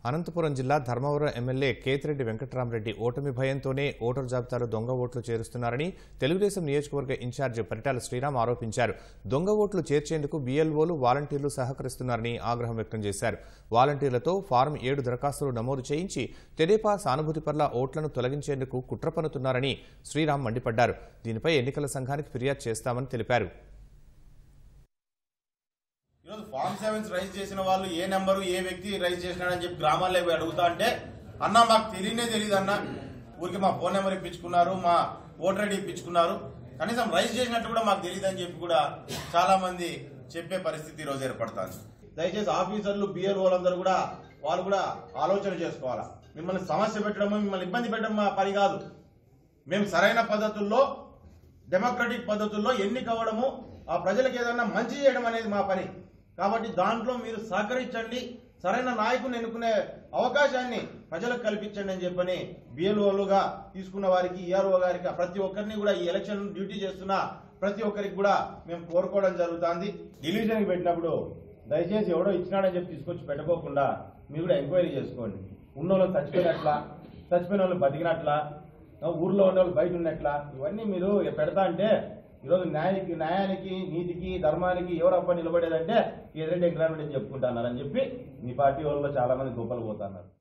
అనంతపురం జిల్లా ధర్మవరం ఎమ్మెల్యే కేతిరెడ్డి వెంకట్రామరెడ్డి ఓటమి భయంతోనే ఓటరు జాబితాలో దొంగ ఓట్లు చేరుస్తున్నారని తెలుగుదేశం నియోజకవర్గ ఇన్ఛార్జి పరిటాల శ్రీరామ్ ఆరోపించారు దొంగ ఓట్లు చేర్చేందుకు బీఎల్ఓలు వాలంటీర్లు సహకరిస్తున్నారని ఆగ్రహం వ్యక్తం చేశారు వాలంటీర్లతో ఫారం ఏడు దరఖాస్తులు నమోదు చేయించి తెదేపా సానుభూతి పట్ల ఓట్లను తొలగించేందుకు కుట్ర పన్నుతున్నారని శ్రీరామ్ మండిపడ్డారు దీనిపై ఎన్నికల సంఘానికి ఫిర్యాదు చేస్తామని తెలిపారు ఈరోజు ఫామ్ సెవెన్స్ రైజ్ చేసిన వాళ్ళు ఏ నెంబరు ఏ వ్యక్తి రైజ్ చేసినాడని చెప్పి గ్రామాల్లో పోయి అడుగుతా అంటే అన్న మాకు తెలియనే తెలియదు అన్న ఊరికి మా ఫోన్ నెంబర్ ఇప్పించుకున్నారు మా ఓటర్ ఐడి ఇప్పించుకున్నారు కనీసం రైజ్ చేసినట్టు కూడా మాకు తెలియదు అని చెప్పి కూడా చాలా మంది చెప్పే పరిస్థితి ఈ రోజు ఏర్పడుతుంది దయచేసి ఆఫీసర్లు బిఎల్ఓలందరూ కూడా వాళ్ళు కూడా ఆలోచన చేసుకోవాలా మిమ్మల్ని సమస్య పెట్టడము మిమ్మల్ని ఇబ్బంది పెట్టడం మా పని కాదు మేము సరైన పద్ధతుల్లో డెమోక్రటిక్ పద్ధతుల్లో ఎన్నికవ్వడము ఆ ప్రజలకు ఏదైనా మంచి చేయడం అనేది మా పని కాబట్టి దాంట్లో మీరు సహకరించండి సరైన నాయకుని ఎన్నుకునే అవకాశాన్ని ప్రజలకు కల్పించండి అని చెప్పని బిఎల్ఓలుగా తీసుకున్న వారికి ఈఆర్ఓ గారికి ప్రతి ఒక్కరిని కూడా ఈ ఎలక్షన్ డ్యూటీ చేస్తున్న ప్రతి ఒక్కరికి కూడా మేము కోరుకోవడం జరుగుతుంది డివిజన్కి పెట్టినప్పుడు దయచేసి ఎవడో ఇచ్చినాడని చెప్పి తీసుకొచ్చి పెట్టుకోకుండా మీరు కూడా ఎంక్వైరీ చేసుకోండి ఉన్నోళ్ళు చచ్చిపోయినట్లా చచ్చిపోయిన వాళ్ళు బతికినట్లా ఊర్లో ఉన్న వాళ్ళు బయట ఉన్నట్లా ఇవన్నీ మీరు పెడతా అంటే ఈరోజు న్యాయానికి న్యాయానికి నీతికి ధర్మానికి ఎవరప్ప నిలబడేదంటే ఎదురెడ్డి ఎంక్లైన్మెంట్ అని చెప్పుకుంటున్నారని చెప్పి మీ పార్టీ వాళ్ళు చాలా మంది గొప్పలు పోతున్నారు